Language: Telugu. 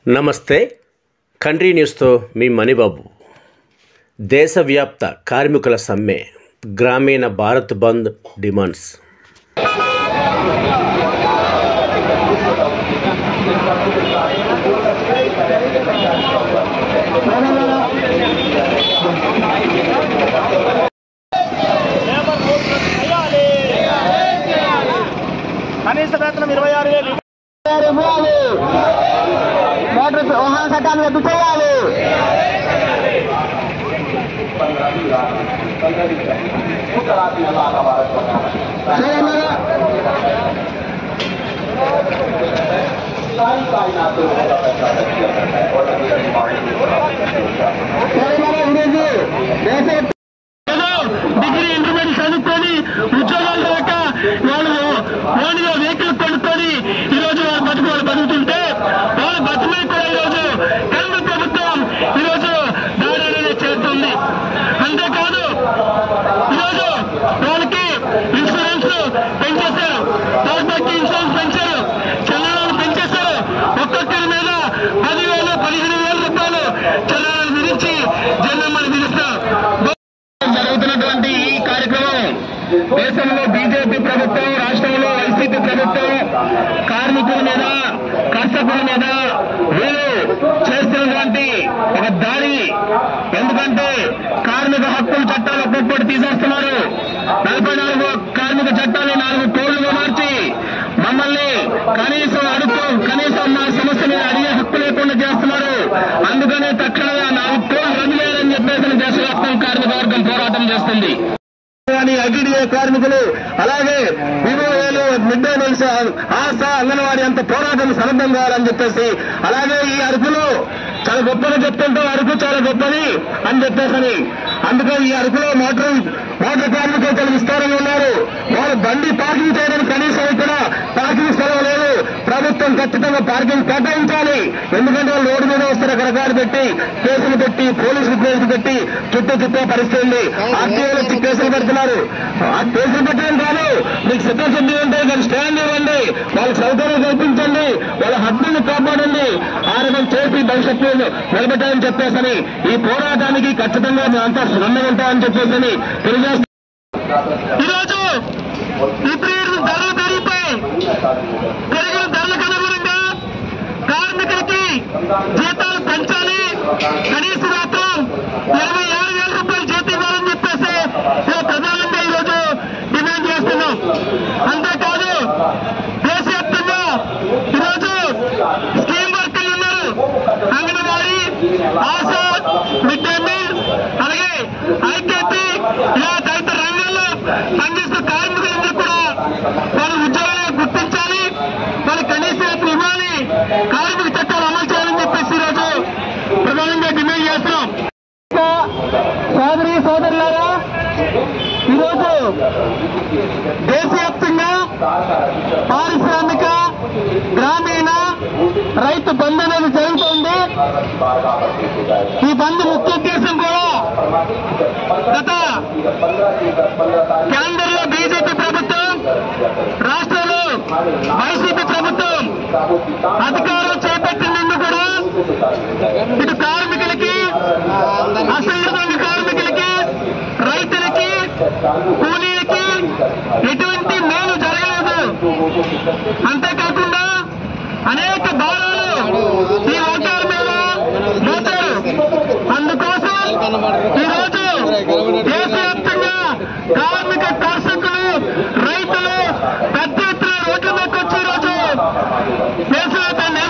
నమస్తే కంట్రీ న్యూస్తో మీ మణిబాబు దేశవ్యాప్త కార్మికుల సమ్మె గ్రామీణ భారత్ బంద్ డిమాండ్స్ కనీస వేతనం ఇరవై ఆరు వేలు ఇవ్వాలి మోటార్ వాహన చట్టాన్ని రద్దు చేయాలి సరేనా? సరేనా ఈరోజు దేశ ఏదో డిగ్రీ ఇంటర్మీడియట్ చదువుకొని ఉద్యోగాలు లేక వాళ్ళు ఓన్గా వెహికల్ కొనుక్కొని ఈ రోజు వాళ్ళ బతుకు వాళ్ళు బతుకుతుంటే వాళ్ళ బతుకుని కూడా ఈ రోజు కేంద్ర ప్రభుత్వం ఈ రోజు దాడి అనేది చేస్తుంది అంతేకాదు ఈరోజు వాళ్ళకి ఇన్సూరెన్స్ పెంచేశారు థర్డ్ ఇన్సూరెన్స్ పెంచారు చలనాలు పెంచేశారు ఒక్కొక్కరి మీద పదివేలు పదిహేను వేల రూపాయలు చలనాలు విధించి జన్మని విధిస్తారు జరుగుతున్నటువంటి ఈ కార్యక్రమం దేశంలో బీజేపీ ప్రభుత్వం రాష్ట్రంలో వైసీపీ ప్రభుత్వం కార్మికుల మీద కర్షకుల మీద వీళ్ళు చేస్తున్నటువంటి ఒక దాడి ఎందుకంటే కార్మిక హక్కుల చట్టాలు ఒక్కొక్కటి తీసేస్తున్నారు నలభై నాలుగు కార్మిక చట్టాలు నాలుగు కోళ్లుగా మార్చి మమ్మల్ని కనీసం అడుగు కనీసం మా సమస్య మీద అడిగే హక్కు లేకుండా చేస్తున్నారు అందుకనే తక్షణమే నాలుగు కోళ్లు రద్దు చేయాలని చెప్పేసి దేశవ్యాప్తం కార్మిక వర్గం పోరాటం చేస్తుంది కానీ ఐటీడీఏ కార్మికులు అలాగే వివోఏలు mid day meals ASHA anganwadi అంత పోరాటం సన్నద్ధం కావాలని చెప్పేసి అలాగే ఈ అరుకులు చాలా గొప్పగా చెప్తుంటే అరకు చాలా గొప్పది అని చెప్పేసి అందుకే ఈ అరకులో మోటార్ మోటార్ కార్మికులు చాలా విస్తారంగా ఉన్నారు వాళ్ళు బండి పార్కింగ్ చేయడానికి కనీసం ఇక్కడ పార్కింగ్ స్థలం లేదు ప్రభుత్వం ఖచ్చితంగా పార్కింగ్ కేటాయించాలి ఎందుకంటే వాళ్ళు రోడ్డు మీద వస్తే రకరకాలు పెట్టి కేసులు పెట్టి పోలీసులు కేసులు పెట్టి చుట్టూ చుట్టే పరిస్థితి ఉంది ఆర్టీఓలు వచ్చి కేసులు పెడుతున్నారు ఆ కేసులు పెట్టడం కాదు మీకు సిద్ధశుద్ధి ఉంటే ఇక్కడ స్టాండ్ ఇవ్వండి వాళ్ళకి సౌకర్యం కల్పించండి వాళ్ళ హక్కులను కాపాడండి ఆ రకం చేసి భవిష్యత్తు నిలబెట్టాలని చెప్పేసని ఈ పోరాటానికి ఖచ్చితంగా మేమంతా సుగంధం ఉంటామని చెప్పేసి తెలియజేస్తాం ఈరోజు విపరీత ధరలు పెరిగిపోయి పెరిగిన ధరలకు అనుగుణంగా కార్మికులకి జీతాలు పెంచాలి కనీస వేతనం ఇరవై ఆరు వేల రూపాయలు జీతం ఇవ్వాలని చెప్పేసి మేము ప్రధానంగా ఈరోజు డిమాండ్ చేస్తున్నాం అంతేకాదు దేశవ్యాప్తంగా ఈరోజు స్కీమ్ వర్కర్లు ఉన్నారు anganwadi ASHA mid day meal అలాగే ఐకేపీ ఇలా తదితర రంగాల్లో పనిచేస్తున్న కార్మికులందరూ కూడా వాళ్ళ ఉద్యోగాలను గుర్తించాలి వాళ్ళ కనీస వేతనం ఇవ్వాలి కార్మిక చట్టాలు అమలు చేయాలని చెప్పేసి ఈరోజు ప్రధానంగా డిమాండ్ చేస్తున్నాం సోదరి సోదరులారా ఈరోజు దేశవ్యాప్తంగా పారిశ్రామిక గ్రామీణ రైతు బంద్ అనేది జరుగుతోంది ఈ బంద్ ముఖ్య ఉద్దేశం కూడా గత కేంద్రంలో బీజేపీ ప్రభుత్వం రాష్ట్రంలో వైసీపీ ప్రభుత్వం అధికారం చేపట్టినందు కూడా ఇటు కార్మికులకి అసంఘటిత కార్మికులకి రైతులకి కూలీలకి ఎటువంటి మేలు జరగలేదు అంతేకాకుండా అనేక భారాలు ఈ వర్గాల మీద మోతారు అందుకోసం ఈరోజు దేశవ్యాప్తంగా కార్మిక కర్షకులు రైతులు పెద్ద ఎత్తున రోడ్ల మీదకి వచ్చి ఈరోజు దేశవ్యాప్తంగా